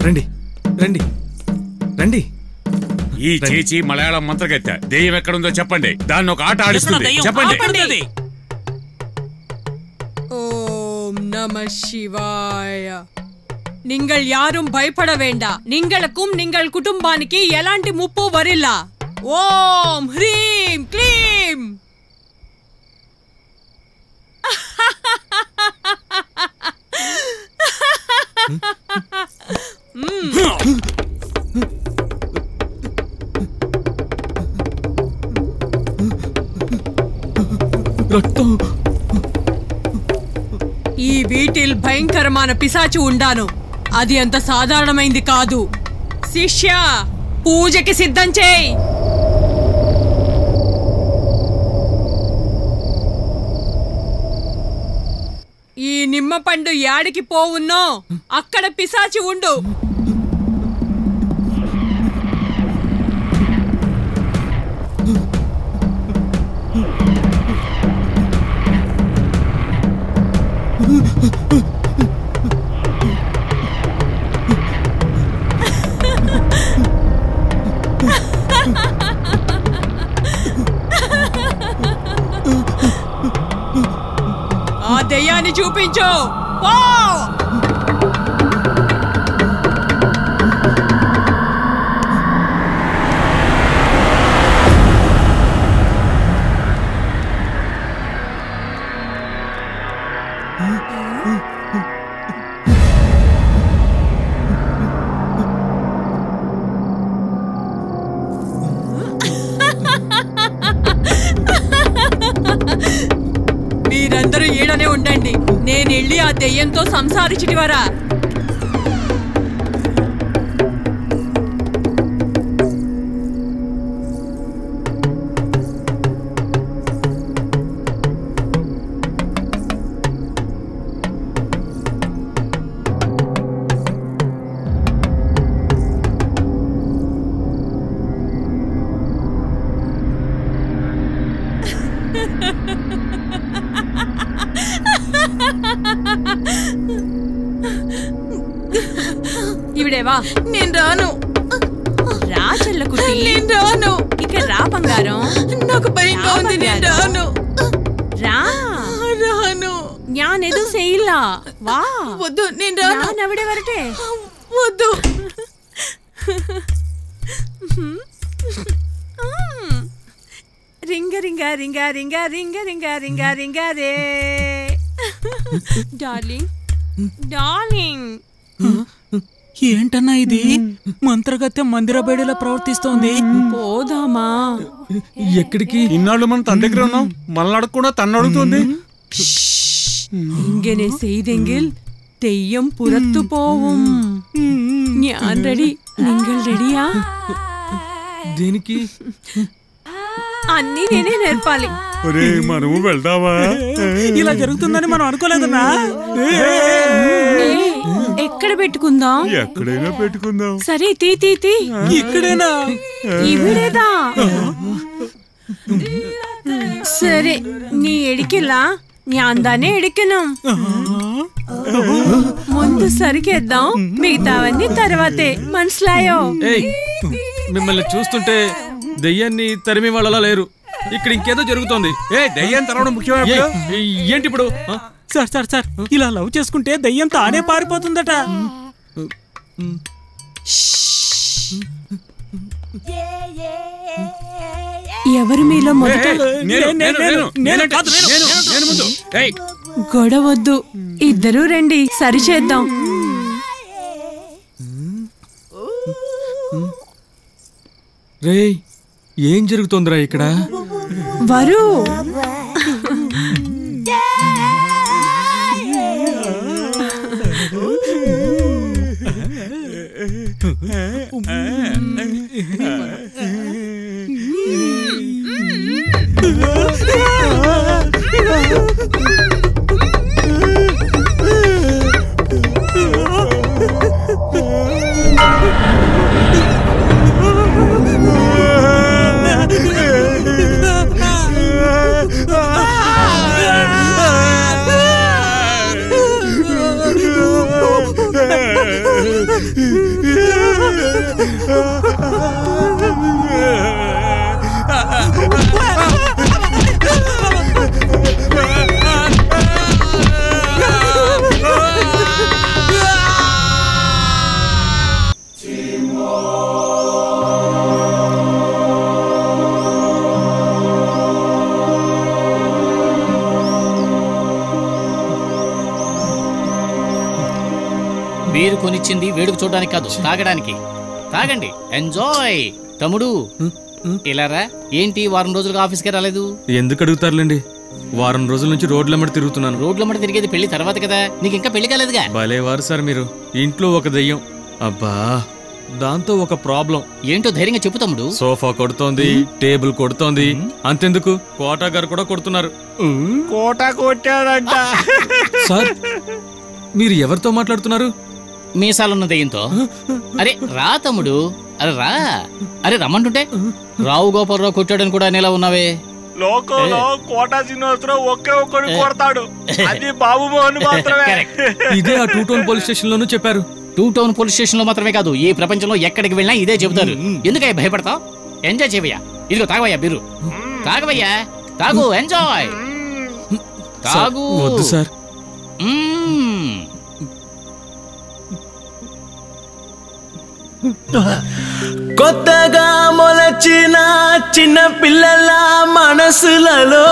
రండి రండి రండి ఈ చేచి మలయాళం మంత్రగత్త దెయ్యం ఎక్కడుందో చెప్పండి దాన్ని ఒక ఆట ఆడిస్తుంది చెప్పండి ఆపండి. ஓம் நம சிவாய நீங்கள் யாரும் பயப்பட வேண்டாம் நீங்களுக்கும் நீங்கள் குடும்பாనికి ఎలాంటి ముప్పు వరిల్ల ఓం హ్రీం క్లీం రక్తం ఈ వీటిల్ భయంకరమైన పిశాచి ఉండాను అది అంత సాధారణమైంది కాదు శిష్య పూజకి సిద్ధం చేయి ఈ నిమ్మ పండు యాడికి పోవున్నో అక్కడ పిశాచి ఉండు ఆ దెయ్యాన్ని చూపించు పో మీరందరూ ఈడనే ఉండండి నేను వెళ్ళి ఆ దెయ్యంతో సంసారించిటి వరా ఇవిడేవా నేను రాను రా చెల్లకుట్టి నేను రాను ఇక రా బంగారం నాకు భయంగా ఉంది నేను రాను రా రాను ഞാൻ എതും ചെയ്യില്ല വാ వద్దు నేను రాను ഞാൻ അവിടെ വരട്ടെ వద్దు రింగ రింగ రింగ రింగ రింగ రింగ రింగ రింగ రే డార్లింగ్ డార్లింగ్ ఏంటన్నా ఇది మంత్రగత్య మందిర బయడిలా ప్రవర్తిస్తోంది పోదామా ఎక్కడికి ఇన్నాళ్ళు మనం తన దగ్గర ఉన్నాం మనల్ని అడగకుండా తన్ను అడుగుతుంది ഇങ്ങനെ ചെയ്തെങ്കിൽ തെയ്യം പുറത്തു പോവും ഞാൻ റെഡി നിങ്ങൾ റെഡിയാ దేనికి అన్నీ నేనే నేర్పాలి ఒరే మనము వెళ్దామా ఇలా జరుగుతుందని మనం అనుకోలేదన్నా ఏయ్, ఎక్కడ పెట్టుకుందాం ఎక్కడైనా పెట్టుకుందాం సరే తీ తీ తీ ఇక్కడేనా ఇవిడేదా సరే നീ ఎడికిలా ഞാൻ തന്നെ ఎడికను ముందు సరికేద్దాం మిగతావన్నీ తర్వాతే మనసులాయో ఏయ్ మిమ్మల్ని చూస్తుంటే దెయ్యాన్ని తరిమి వాళ్ళలా లేరు ఇక్కడ ఇంకేదో జరుగుతోంది ఏ దయ్యం తరవడం ముఖ్యమైన ఏయ్, ఏంటి ఇప్పుడు ఆ? సార్ సార్ సార్ ఇలా లవ్ చేసుకుంటే దయ్యం తానే పారిపోతుందట ఎవరు మీలో మొదట నేను నేను, నేను నేను, నేను నేను కాదు, నేను. నేను నేను ముందు ఏయ్ గొడవద్దు ఇద్దరూ రండి సరిచేద్దాం రేయ్ ఏం జరుగుతోందిరా ఇక్కడ వరు మీరు కొనిచ్చింది వేడుక చూడడానికి కాదు తాగడానికి తాగండి ఎంజాయ్ తమ్ముడు ఇలారా ఏంటి వారం రోజులుగా ఆఫీస్కి రాలేదు ఎందుకు అడుగుతారులేండి వారం రోజుల నుంచి రోడ్ల మీద తిరుగుతున్నాను రోడ్ల మడ తిరిగేది పెళ్లి తర్వాత కదా నీకు ఇంకా పెళ్లి కాలేదుగా భలేవారు సార్ మీరు ఇంట్లో ఒక దెయ్యం అబ్బా దాంతో ఒక ప్రాబ్లం ఏంటో ధైర్యంగా చెప్పు తమ్ముడు సోఫా కొడుతోంది టేబుల్ కొడుతోంది అంతెందుకు కోటా గారు కూడా కొడుతున్నారు కోట కొట్టాడంట సార్ మీరు ఎవరితో మాట్లాడుతున్నారు మీసాలున్న దెయ్యంతో అరే రా తమ్ముడు అరే రా అరే రమ్మంటుంటే రావు గోపాలరావు కొట్టాడని కూడా అనేలా ఉన్నావే లోకంలో కోట శ్రీనివాసరావు ఒకే ఒక్కడు కొడతాడు అది బాబు మోహన్ మాత్రమే Correct. ఇదే ఆ టూ టౌన్ పోలీస్ స్టేషన్ లోనూ చెప్పారు టూ టౌన్ పోలీస్ స్టేషన్ లో మాత్రమే కాదు ఈ ప్రపంచంలో ఎక్కడికి వెళ్ళినా ఇదే చెబుతారు ఎందుకయ్యా భయపడతావు ఎంజాయ్ చేయవయ్యా ఇదిగో తాగవయ్యా బిర్రు తాగవయ్యా తాగు ఎంజాయ్ సార్, తాగు వద్దు సార్ మ్మ్. కొత్తగా మొలచిన చిన్న పిల్లల మనసులలో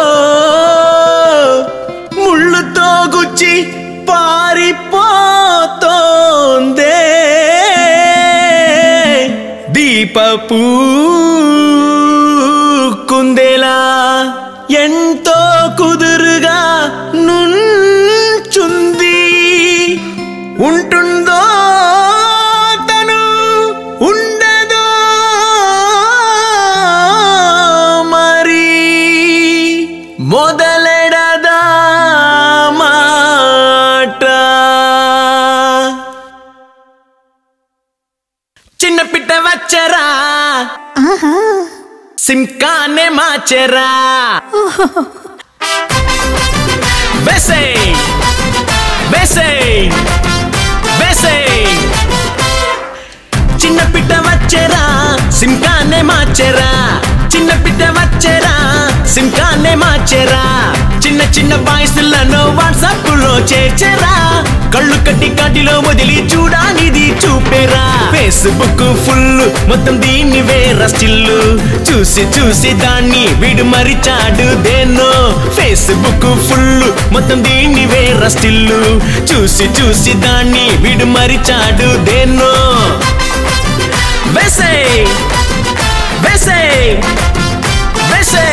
ముళ్ళుతో గుచ్చి పారిపోతోందే దీపపు కుందేలా ఎంతో కుదురుగా నుంచుంది ఉంటుందో తను ఉండదో మరి మొదలెడదా మాట చిన్న పిట్ట వచ్చరా సింకానే మాచెరా వేసే వేసే వేసే చిన్న పిట్ట వచ్చరా సింకానే మార్చెరా చిన్న పిట్ట వచ్చరా సింకానే మార్చెరా చిన్న చిన్న బాయ్స్లను వాట్సాప్ లో చేర్చరా కళ్ళు కట్టి కాటిలో వదిలి చూడానిది చూపేరా ఫేస్బుక్ ఫుల్ మొత్తం దీన్ని వేరా స్టిల్లు చూసి చూసి దాన్ని వీడు మరిచాడు దేన్నో ఫేస్బుక్ ఫుల్ మొత్తం దీన్ని వేరా స్టిల్లు చూసి చూసి దాన్ని వీడు మరిచాడు దేన్నో వేసే వేసే వేసే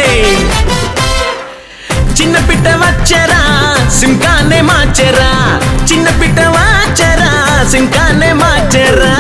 చిన్న పిట్ట వచ్చరా సింకానే మార్చెరా చిన్న పిట్ట వచ్చరా సింకానే మార్చెరా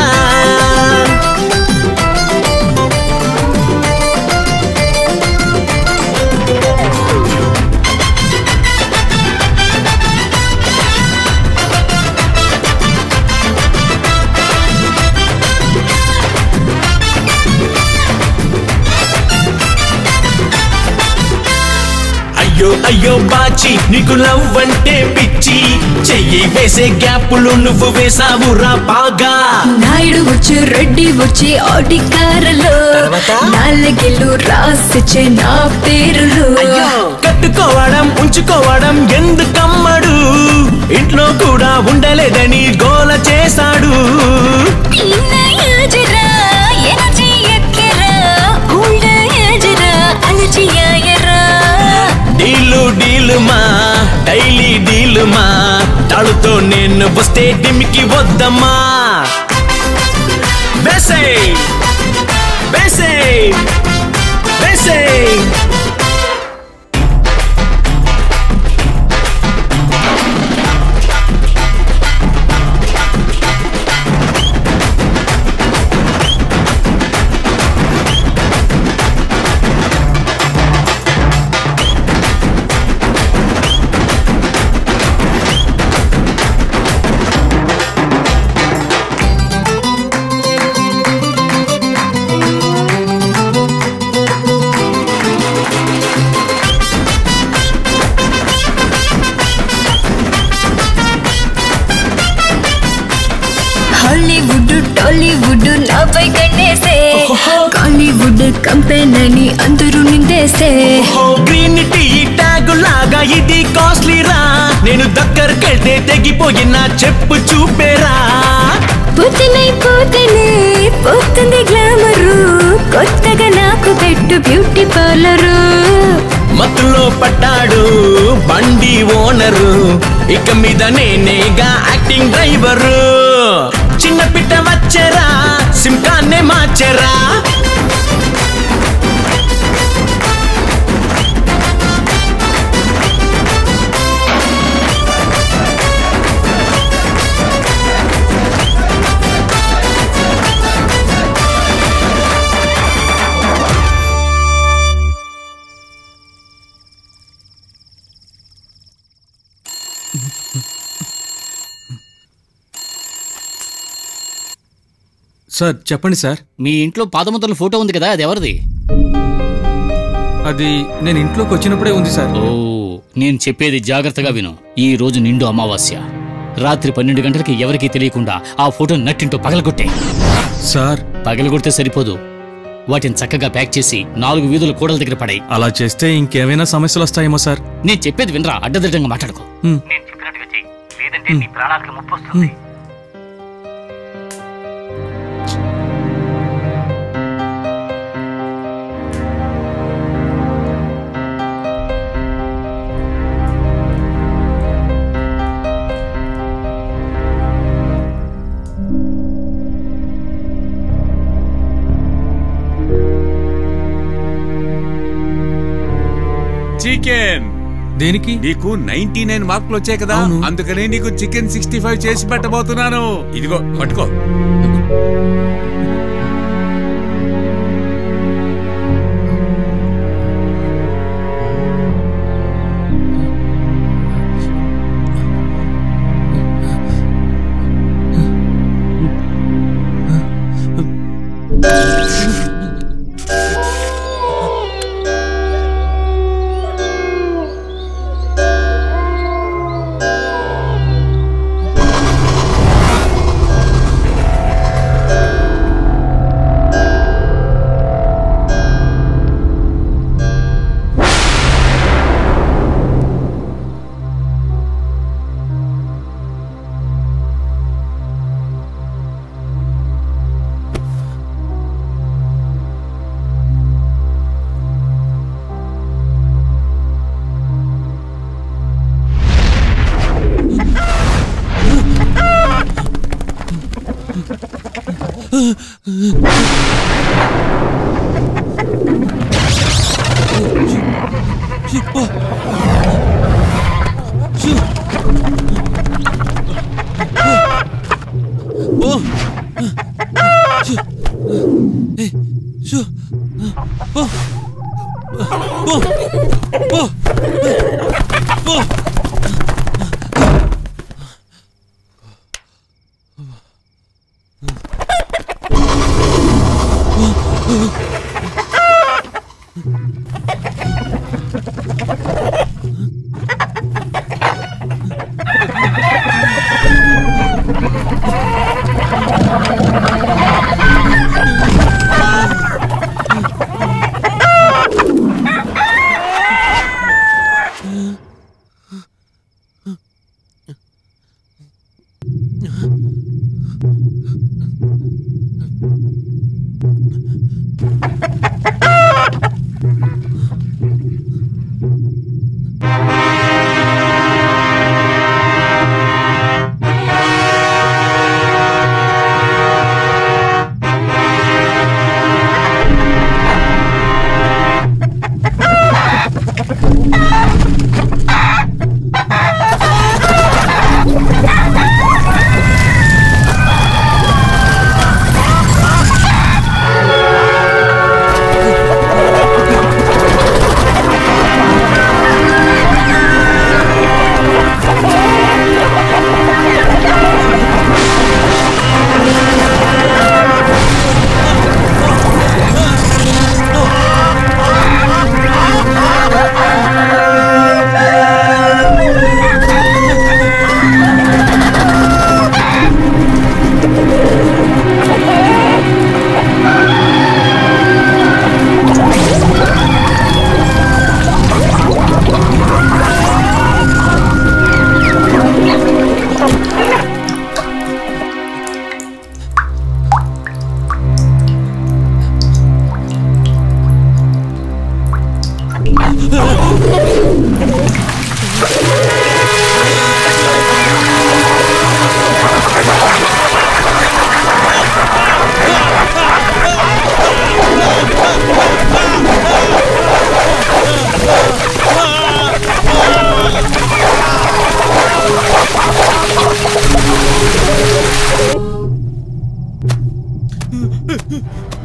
అయ్యో అయ్యో బాచి నీకు లవ్ అంటే పిచ్చి చెయ్యి వేసే గ్యాపులు నువ్వు వేసావురా బాగా నాయుడు వచ్చి రెడ్డి వచ్చి ఆడి కారులో నాలుగేళ్ళు రాసిచ్చే నా పేరులో కట్టుకోవడం ఉంచుకోవడం ఎందుకమ్మడు ఇంట్లో కూడా ఉండలేదని గోల చేశాడు పిన్న యాజరా, ఎనర్జీ ఎక్కరా, ఊళ్ళ యాజరా, అలచి యాయరా. డీలు డీలు మా డైలీ డీలు మా తాళుతో నేను వస్తే డిమికి వద్దమ్మా వేసే వేసే వేసే టాలీవుడ్ నాపై కన్నేసే కాలీవుడ్ కంపెనీ అందరూ నిందేసే గ్రీన్ టీ ట్యాగ్ లాగా ఇది కాస్ట్లీ రా నేను దగ్గరకెళ్తే తెగిపోయిన చెప్పు చూపేరా పోతేనై పోతేనే పోతుంది గ్లామరు కొత్తగా నాకు పెట్టు బ్యూటీ పార్లరు మత్తులో పట్టాడు బండి ఓనరు ఇక మీద నేనేగా యాక్టింగ్ డ్రైవరు చిన్న పిట్ట వచ్చరా సిమ్కాన్నే మార్చరా సార్ చెప్పండి సార్ మీ ఇంట్లో పాదముద్రల ఫోటో ఉంది కదా అది ఎవరిది అది నేను ఇంట్లోకి వచ్చినప్పుడే ఉంది సార్ ఓ నేను చెప్పేది జాగ్రత్తగా విను ఈ రోజు నిండు అమావాస్య రాత్రి పన్నెండు గంటలకి ఎవరికీ తెలియకుండా ఆ ఫోటో నట్టింటో పగలగొట్టే సార్ పగలగొడితే సరిపోదు వాటిని చక్కగా ప్యాక్ చేసి నాలుగు వీధుల కూడల దగ్గర పడాయి అలా చేస్తే ఇంకేమైనా సమస్యలు వస్తాయేమో సార్ నేను చెప్పేది వినరా అడ్డదిడ్డంగా మాట్లాడుకో హ్మ్. నేను చెప్పినట్టుగా చెయ్యి లేదంటే నీ ప్రాణాలకు ముప్పు వస్తుంది చికెన్ దేనికి నీకు నైన్టీ నైన్ మార్కులు వచ్చాయి కదా అవును. అందుకనే నీకు చికెన్ సిక్స్టీ ఫైవ్ చేసి పెట్టబోతున్నాను ఇదిగో పట్టుకో ఆ